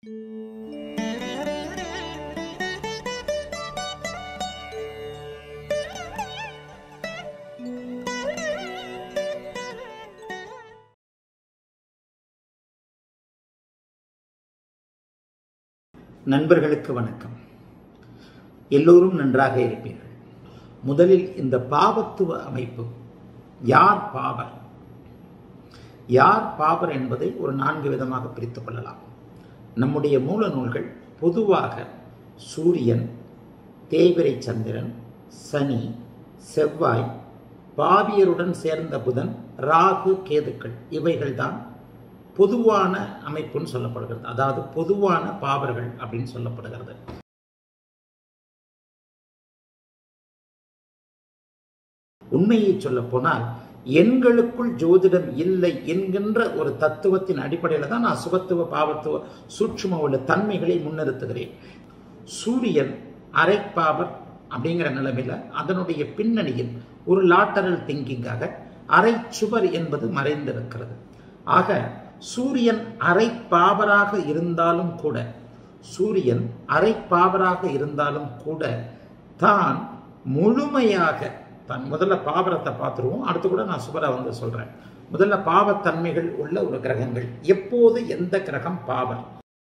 நண்பர்களுக்கு வணக்கம் எல்லோரும் நன்றாக இருப்பீர்கள் முதலில் இந்த பாவத்துவ அமைப்பு யார் பாவர் யார் பாவர் என்பதை ஒரு நான்கு விதமாக பிரித்துக் கொள்ளலாம் நம்முடைய மூல நூல்கள் பொதுவாக சூரியன் தேய்பிரை சந்திரன் சனி செவ்வாய் பாவியருடன் சேர்ந்த புதன் ராகு கேதுக்கள் இவைகள்தான் பொதுவான அமைப்புன்னு சொல்லப்படுகிறது அதாவது பொதுவான பாவர்கள் அப்படின்னு சொல்லப்படுகிறது உண்மையை சொல்ல போனால் எண்களுக்குள் ஜோதிடம் இல்லை என்கின்ற ஒரு தத்துவத்தின் அடிப்படையில் தான் நான் சுபத்துவ பாவத்துவ சூட்சும உள்ள தன்மைகளை முன்னிறுத்துகிறேன் சூரியன் அரைப்பாவர் அப்படிங்கிற நிலைமையில் அதனுடைய பின்னணியில் ஒரு லாட்டரல் திங்கிங்காக அரை சுவர் என்பது மறைந்திருக்கிறது ஆக சூரியன் அரை பாவராக இருந்தாலும் கூட சூரியன் அரை பாவராக இருந்தாலும் கூட தான் முழுமையாக தான் முதல்ல பாவரத்தை பார்த்துருவோம் அடுத்து கூட நான் சுபரை வந்து சொல்றேன் முதல்ல பாவத்தன்மைகள் உள்ள ஒரு கிரகங்கள் எப்போது எந்த கிரகம் பாவர்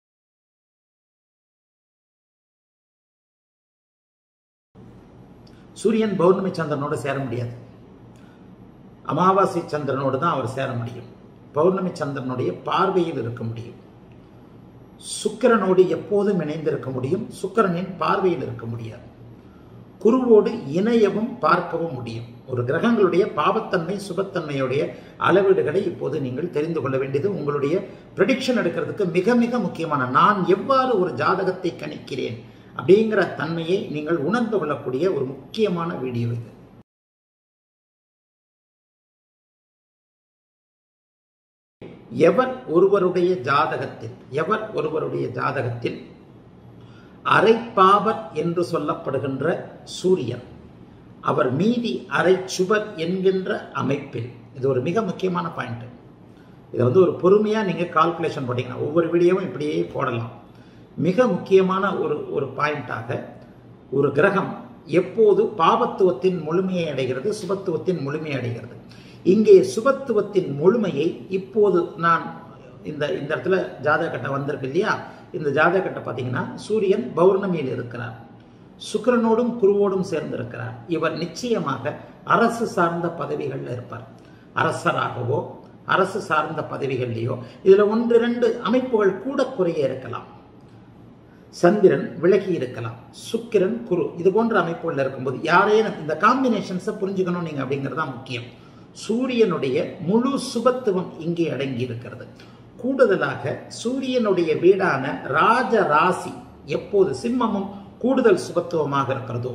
சூரியன் பௌர்ணமி சந்திரனோடு சேர முடியாது அமாவாசை சந்திரனோடு தான் அவர் சேர முடியும் பௌர்ணமி சந்திரனுடைய பார்வையில் இருக்க முடியும் சுக்கிரனோடு எப்போதும் இணைந்திருக்க முடியும் சுக்கிரனின் பார்வையில் இருக்க முடியாது குருவோடு இணையவும் பார்க்கவும் முடியும் ஒரு கிரகங்களுடைய பாவத்தன்மை சுபத்தன்மையுடைய அளவீடுகளை இப்போது நீங்கள் தெரிந்து கொள்ள வேண்டியது உங்களுடைய ப்ரெடிக்ஷன் எடுக்கிறதுக்கு மிக மிக முக்கியமான நான் எவ்வாறு ஒரு ஜாதகத்தை கணிக்கிறேன் அப்படிங்கிற தன்மையை நீங்கள் உணர்ந்து கொள்ளக்கூடிய ஒரு முக்கியமான வீடியோ இது எவர் ஒருவருடைய ஜாதகத்தில் எவர் ஒருவருடைய ஜாதகத்தில் அரைப்பாவர் என்று சொல்லப்படுகின்ற சூரியன் அவர் மீதி அரை சுவர் என்கின்ற அமைப்பில் இது ஒரு மிக முக்கியமான பாயிண்ட் இதை வந்து ஒரு பொறுமையாக நீங்கள் கால்குலேஷன் போட்டிங்கன்னா ஒவ்வொரு வீடியோவும் இப்படியே போடலாம் மிக முக்கியமான ஒரு ஒரு பாயிண்டாக ஒரு கிரகம் எப்போது பாவத்துவத்தின் முழுமையை அடைகிறது சுபத்துவத்தின் முழுமையை அடைகிறது இங்கே சுபத்துவத்தின் முழுமையை இப்போது நான் இந்த இந்த இடத்துல ஜாதக கட்டம் வந்திருக்கு இல்லையா இந்த ஜாதக கட்டம் பார்த்தீங்கன்னா சூரியன் பௌர்ணமியில் இருக்கிறார் சுக்கரனோடும் குருவோடும் சேர்ந்திருக்கிறார் இவர் நிச்சயமாக அரசு சார்ந்த பதவிகளில் இருப்பார் அரசராகவோ அரசு சார்ந்த பதவிகள்லையோ இதுல ஒன்று இரண்டு அமைப்புகள் கூட குறைய இருக்கலாம் சந்திரன் விலகி இருக்கலாம் சுக்கிரன் குரு இது போன்ற அமைப்புகள் இருக்கும்போது யாரேனும் இந்த காம்பினேஷன்ஸை புரிஞ்சுக்கணும் நீங்க அப்படிங்கிறது தான் முக்கியம் சூரியனுடைய முழு சுபத்துவம் இங்கே அடங்கி இருக்கிறது கூடுதலாக சூரியனுடைய வீடான ராஜ ராசி எப்போது சிம்மமும் கூடுதல் சுபத்துவமாக இருக்கிறதோ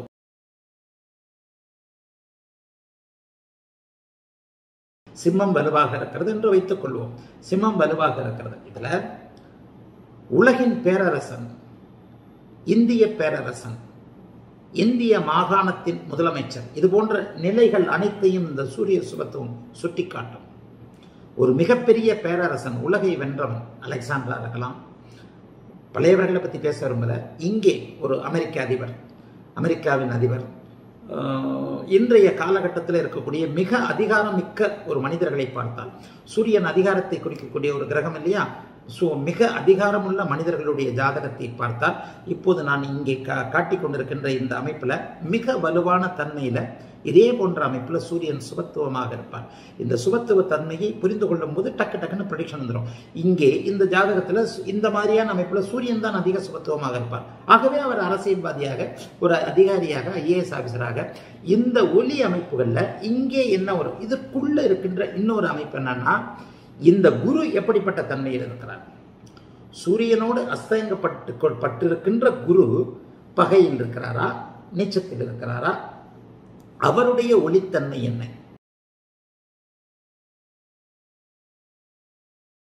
சிம்மம் வலுவாக இருக்கிறது என்று வைத்துக் கொள்வோம் சிம்மம் வலுவாக இருக்கிறது இதுல உலகின் பேரரசன் இந்திய பேரரசன் இந்திய மாகாணத்தின் முதலமைச்சர் இது போன்ற நிலைகள் அனைத்தையும் இந்த சூரிய சுபத்துவம் சுட்டிக்காட்டும் ஒரு மிகப்பெரிய பேரரசன் உலகை வென்றவன் அலெக்சாண்டரா இருக்கலாம் பழையவர்களை பற்றி பேச விரும்பல இங்கே ஒரு அமெரிக்க அதிபர் அமெரிக்காவின் அதிபர் இன்றைய காலகட்டத்தில் இருக்கக்கூடிய மிக அதிகாரம் மிக்க ஒரு மனிதர்களை பார்த்தால் சூரியன் அதிகாரத்தை குறிக்கக்கூடிய ஒரு கிரகம் இல்லையா ஸோ மிக அதிகாரமுள்ள மனிதர்களுடைய ஜாதகத்தை பார்த்தால் இப்போது நான் இங்கே கா காட்டி கொண்டிருக்கின்ற இந்த அமைப்பில் மிக வலுவான தன்மையில் இதே போன்ற அமைப்பில் சூரியன் சுபத்துவமாக இருப்பார் இந்த சுபத்துவ தன்மையை புரிந்து கொள்ளும் போது டக்கு டக்குன்னு ப்ரொடிக்ஷன் வந்துடும் இங்கே இந்த ஜாதகத்தில் இந்த மாதிரியான அமைப்பில் சூரியன் தான் அதிக சுபத்துவமாக இருப்பார் ஆகவே அவர் அரசியல்வாதியாக ஒரு அதிகாரியாக ஐஏஎஸ் ஆஃபீஸராக இந்த ஒலி அமைப்புகளில் இங்கே என்ன வரும் இதற்குள்ள இருக்கின்ற இன்னொரு அமைப்பு என்னன்னா இந்த குரு எப்படிப்பட்ட தன்மையில் இருக்கிறார் சூரியனோடு அஸ்தங்கப்பட்டு பட்டிருக்கின்ற குரு பகையில் இருக்கிறாரா நீச்சத்தில் இருக்கிறாரா அவருடைய ஒளித்தன்மை என்ன